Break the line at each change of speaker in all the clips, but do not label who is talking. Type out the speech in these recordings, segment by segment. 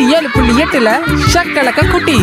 நூத்தி ஏழு புள்ளி எட்டுல ஷக்கலக்க குட்டி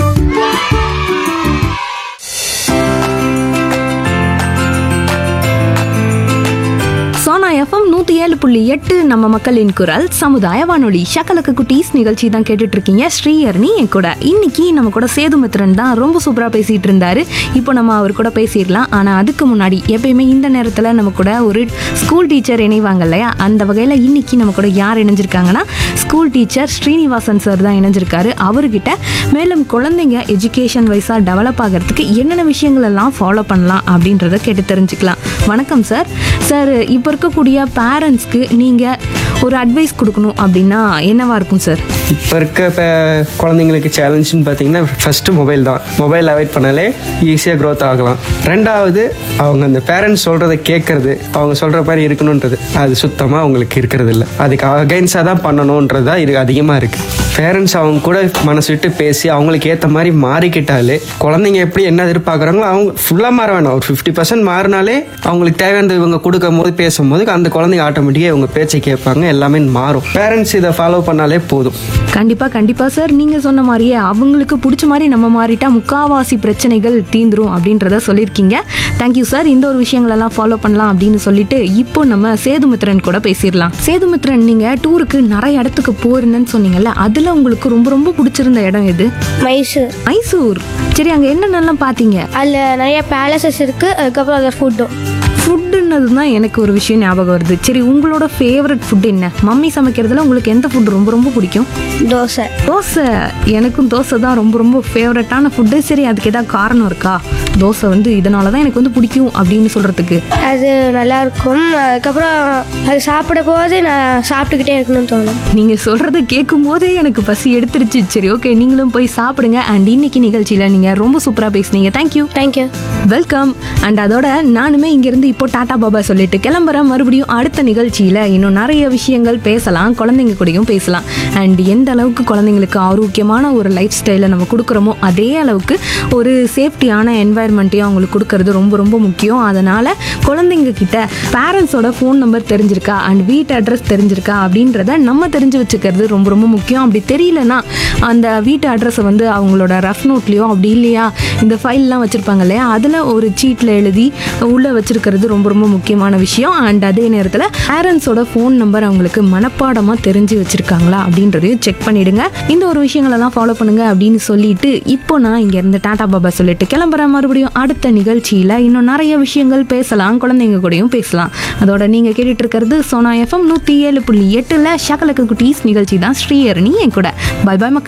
சோனா எஃப்எம் நூற்றி ஏழு புள்ளி எட்டு நம்ம மக்களின் குரல் சமுதாய வானொலி ஷக்கலக்கு குட்டீஸ் நிகழ்ச்சி தான் கேட்டுட்டு இருக்கீங்க ஸ்ரீஹர்னி என் கூட இன்னைக்கு நம்ம கூட சேதுமித்ரன் தான் ரொம்ப சூப்பராக பேசிட்டு இருந்தாரு இப்போ நம்ம அவர் கூட பேசிடலாம் ஆனால் அதுக்கு முன்னாடி எப்பயுமே இந்த நேரத்தில் நம்ம கூட ஒரு ஸ்கூல் டீச்சர் இணைவாங்க இல்லையா அந்த வகையில் இன்னைக்கு நம்ம கூட யார் இணைஞ்சிருக்காங்கன்னா ஸ்கூல் டீச்சர் ஸ்ரீனிவாசன் சார் தான் இணைஞ்சிருக்காரு அவர்கிட்ட மேலும் குழந்தைங்க எஜுகேஷன் வைஸாக டெவலப் ஆகிறதுக்கு என்னென்ன விஷயங்கள் எல்லாம் ஃபாலோ பண்ணலாம் அப்படின்றத கேட்டு தெரிஞ்சுக்கலாம் வணக்கம் சார் சார் இப்போ இருக்கக்கூடிய பேரண்ட்ஸ்க்கு நீங்கள் ஒரு அட்வைஸ் கொடுக்கணும் அப்படின்னா என்னவா இருக்கும் சார்
இப்போ இருக்க இப்போ குழந்தைங்களுக்கு சேலஞ்சுன்னு பார்த்தீங்கன்னா ஃபஸ்ட்டு மொபைல் தான் மொபைல் அவாய்ட் பண்ணாலே ஈஸியாக க்ரோத் ஆகலாம் ரெண்டாவது அவங்க அந்த பேரண்ட்ஸ் சொல்கிறத கேட்கறது அவங்க சொல்கிற மாதிரி இருக்கணுன்றது அது சுத்தமாக அவங்களுக்கு இருக்கிறது இல்லை அதுக்கு அகைன்ஸாக தான் பண்ணணுன்றது தான் இது அதிகமாக இருக்குது பேரண்ட்ஸ் அவங்க கூட மனசு விட்டு பேசி அவங்களுக்கு ஏற்ற மாதிரி மாறிக்கிட்டாலே குழந்தைங்க எப்படி என்ன எதிர்பார்க்குறாங்களோ அவங்க ஃபுல்லாக மாற வேணாம் ஒரு ஃபிஃப்டி பர்சன்ட் மாறினாலே அவங்களுக்கு தேவையானது இவங்க கொடுக்கும் போது பேசும்போது அந்த குழந்தைங்க ஆட்டோமேட்டிக்காக இவங்க பேச்சை கேட்பாங்க எல்லாமே மாறும் பேரண்ட்ஸ் இதை ஃபாலோ பண்ணாலே போதும்
கண்டிப்பாக கண்டிப்பாக சார் நீங்கள் சொன்ன மாதிரியே அவங்களுக்கு பிடிச்ச மாதிரி நம்ம மாறிட்டா முக்காவாசி பிரச்சனைகள் தீந்துரும் அப்படின்றத சொல்லியிருக்கீங்க தேங்க்யூ சார் இந்த ஒரு விஷயங்களெல்லாம் ஃபாலோ பண்ணலாம் அப்படின்னு சொல்லிட்டு இப்போ நம்ம சேதுமித்ரன் கூட பேசிடலாம் சேதுமித்ரன் நீங்கள் டூருக்கு நிறைய இடத்துக்கு போறீங்கன்னு சொன்னீங்கல்ல அதில் உங்களுக்கு ரொம்ப ரொம்ப பிடிச்சிருந்த இடம் எது
மைசூர்
மைசூர் சரி அங்கே என்னென்னலாம் பார்த்தீங்க
அதில் நிறைய பேலசஸ் இருக்குது அதுக்கப்புறம் அதில் ஃபுட்டும்
ஃபுட்டுன்னது தான் எனக்கு ஒரு விஷயம் ஞாபகம் வருது சரி உங்களோட ஃபேவரட் ஃபுட் என்ன மம்மி சமைக்கிறதுல உங்களுக்கு எந்த ஃபுட் ரொம்ப ரொம்ப பிடிக்கும்
தோசை
தோசை எனக்கும் தோசை தான் ரொம்ப ரொம்ப ஃபேவரட்டான ஃபுட்டு சரி அதுக்கு ஏதாவது காரணம் இருக்கா தோசை வந்து இதனால தான் எனக்கு வந்து பிடிக்கும் அப்படின்னு சொல்கிறதுக்கு
அது நல்லா இருக்கும் அதுக்கப்புறம் அது சாப்பிட போது நான் சாப்பிட்டுக்கிட்டே இருக்கணும்னு தோணும்
நீங்கள் சொல்கிறத கேட்கும் போதே எனக்கு பசி எடுத்துருச்சு சரி ஓகே நீங்களும் போய் சாப்பிடுங்க அண்ட் இன்னைக்கு நிகழ்ச்சியில் நீங்கள் ரொம்ப சூப்பராக பேசுனீங்க தேங்க்யூ
தேங்க்யூ
வெல்கம் அண்ட் அதோட நானுமே இங்கேருந்து இப்போ டாடா பாபா சொல்லிட்டு கிளம்புறேன் மறுபடியும் அடுத்த நிகழ்ச்சியில் இன்னும் நிறைய விஷயங்கள் பேசலாம் குழந்தைங்க கூடயும் பேசலாம் அண்ட் எந்த அளவுக்கு குழந்தைங்களுக்கு ஆரோக்கியமான ஒரு லைஃப் ஸ்டைலை நம்ம கொடுக்குறோமோ அதே அளவுக்கு ஒரு சேஃப்டியான என்வாயர்மெண்ட்டையும் அவங்களுக்கு கொடுக்கறது ரொம்ப ரொம்ப முக்கியம் அதனால் குழந்தைங்க கிட்ட பேரண்ட்ஸோட ஃபோன் நம்பர் தெரிஞ்சிருக்கா அண்ட் வீட்டு அட்ரஸ் தெரிஞ்சிருக்கா அப்படின்றத நம்ம தெரிஞ்சு வச்சுக்கிறது ரொம்ப ரொம்ப முக்கியம் அப்படி தெரியலனா அந்த வீட்டு அட்ரஸை வந்து அவங்களோட ரஃப் நோட்லேயோ அப்படி இல்லையா இந்த ஃபைல்லாம் வச்சுருப்பாங்க இல்லையா அதில் ஒரு சீட்டில் எழுதி உள்ளே வச்சிருக்கிறது ரொம்ப ரொம்ப முக்கியமான விஷயம் அண்ட் அதே நேரத்தில் பேரண்ட்ஸோட ஃபோன் நம்பர் அவங்களுக்கு மனப்பாடமாக தெரிஞ்சு வச்சுருக்காங்களா அப்படின்றதையும் செக் பண்ணிடுங்க இந்த ஒரு விஷயங்களெல்லாம் ஃபாலோ பண்ணுங்க அப்படின்னு சொல்லிட்டு இப்போ நான் இங்கேருந்து டாடா பாபா சொல்லிட்டு கிளம்புறேன் மறுபடியும் அடுத்த நிகழ்ச்சியில் இன்னும் நிறைய விஷயங்கள் பேசலாம் குழந்தைங்க கூடயும் பேசலாம் அதோட நீங்கள் கேட்டுட்டு இருக்கிறது சோனா எஃப்எம் நூற்றி ஏழு புள்ளி எட்டில் ஷகலக்கு குட்டீஸ் நிகழ்ச்சி தான் ஸ்ரீஹரணி என் கூட பை பாய் மக்கள்